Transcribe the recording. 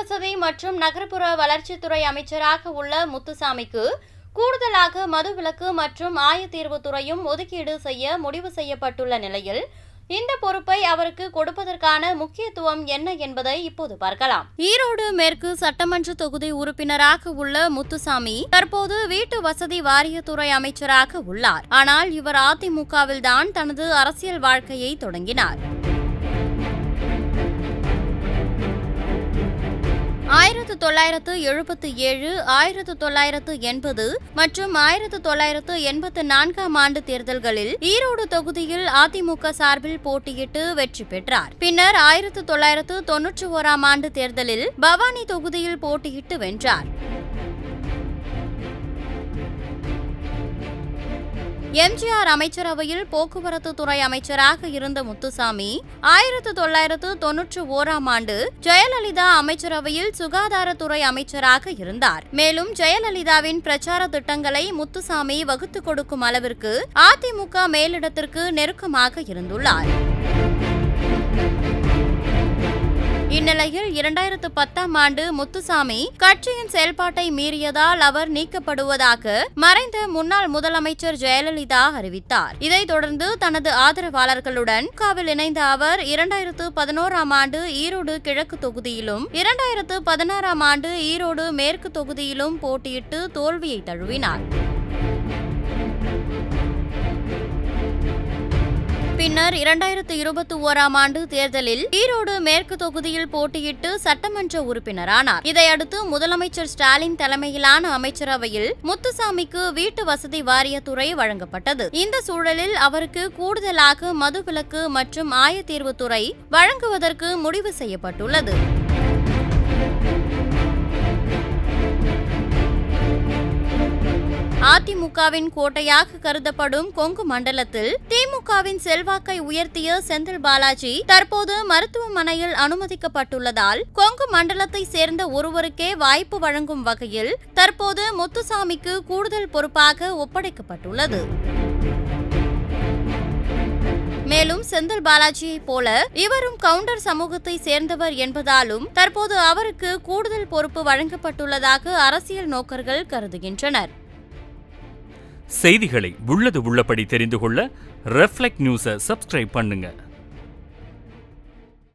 வசதி மற்றும் நகர்ப்புற வளர்ச்சித்துறை அமைச்சராக உள்ள முத்துசாமிக்கு கூடுதலாக மதுவிலக்கு மற்றும் ஆயத்தீர்வுத்துறையும் ஒதுக்கீடு செய்ய முடிவு செய்யப்பட்டுள்ள நிலையில் இந்த பொறுப்பை அவருக்கு கொடுப்பதற்கான முக்கியத்துவம் என்ன என்பதை இப்போது பார்க்கலாம் ஈரோடு மேற்கு சட்டமன்ற தொகுதி உறுப்பினராக உள்ள முத்துசாமி தற்போது வீட்டு வசதி வாரியத்துறை அமைச்சராக உள்ளார் ஆனால் இவர் அதிமுகவில் தான் தனது அரசியல் வாழ்க்கையை தொடங்கினார் ஆயிரத்து தொள்ளாயிரத்து எழுபத்தி ஏழு ஆயிரத்து தொள்ளாயிரத்து எண்பது மற்றும் ஆயிரத்து தொள்ளாயிரத்து எண்பத்து நான்காம் ஆண்டு தேர்தல்களில் ஈரோடு தொகுதியில் அதிமுக சார்பில் போட்டியிட்டு வெற்றி பெற்றார் பின்னர் ஆயிரத்து தொள்ளாயிரத்து தொன்னூற்றி ஓராம் ஆண்டு தேர்தலில் பவானி தொகுதியில் போட்டியிட்டு வென்றார் எம்ஜிஆர் அமைச்சரவையில் போக்குவரத்து துறை அமைச்சராக இருந்த முத்துசாமி ஆயிரத்து தொள்ளாயிரத்து தொன்னூற்றி ஓராம் ஆண்டு ஜெயலலிதா அமைச்சரவையில் சுகாதாரத்துறை அமைச்சராக இருந்தார் மேலும் ஜெயலலிதாவின் பிரச்சார திட்டங்களை முத்துசாமி வகுத்துக் கொடுக்கும் அளவிற்கு அதிமுக மேலிடத்திற்கு நெருக்கமாக இருந்துள்ளார் இந்நிலையில் இரண்டாயிரத்து பத்தாம் ஆண்டு முத்துசாமி கட்சியின் செயல்பாட்டை மீறியதால் அவர் நீக்கப்படுவதாக மறைந்த முன்னாள் முதலமைச்சர் ஜெயலலிதா அறிவித்தார் இதைத் தொடர்ந்து தனது ஆதரவாளர்களுடன் காவில் இணைந்த அவர் இரண்டாயிரத்து பதினோராம் ஆண்டு ஈரோடு கிழக்கு தொகுதியிலும் இரண்டாயிரத்து பதினாறாம் ஆண்டு ஈரோடு மேற்கு தொகுதியிலும் போட்டியிட்டு தோல்வியை தழுவினார் பின்னர் இரண்டாயிரத்து இருபத்தி ஓராம் ஆண்டு தேர்தலில் ஈரோடு மேற்கு தொகுதியில் போட்டியிட்டு சட்டமன்ற உறுப்பினரானார் இதையடுத்து முதலமைச்சர் ஸ்டாலின் தலைமையிலான அமைச்சரவையில் முத்துசாமிக்கு வீட்டு வசதி வாரியத்துறை வழங்கப்பட்டது இந்த சூழலில் அவருக்கு கூடுதலாக மதுவிலக்கு மற்றும் ஆயத்தீர்வுத்துறை வழங்குவதற்கு முடிவு செய்யப்பட்டுள்ளது அதிமுகவின் கோட்டையாக கருதப்படும் கொங்கு மண்டலத்தில் திமுகவின் செல்வாக்கை உயர்த்திய செந்தில் பாலாஜி தற்போது மருத்துவமனையில் அனுமதிக்கப்பட்டுள்ளதால் கொங்கு மண்டலத்தை சேர்ந்த ஒருவருக்கே வாய்ப்பு வழங்கும் வகையில் தற்போது முத்துசாமிக்கு கூடுதல் பொறுப்பாக ஒப்படைக்கப்பட்டுள்ளது மேலும் செந்தில் பாலாஜியைப் போல இவரும் கவுண்டர் சமூகத்தை சேர்ந்தவர் என்பதாலும் தற்போது அவருக்கு கூடுதல் பொறுப்பு வழங்கப்பட்டுள்ளதாக அரசியல் நோக்கர்கள் கருதுகின்றனர் செய்திகளை உள்ளது உள்ளபடி தெரிந்து கொள்ள ரெஃப்ளெக்ட் நியூஸை சப்ஸ்கிரைப் பண்ணுங்க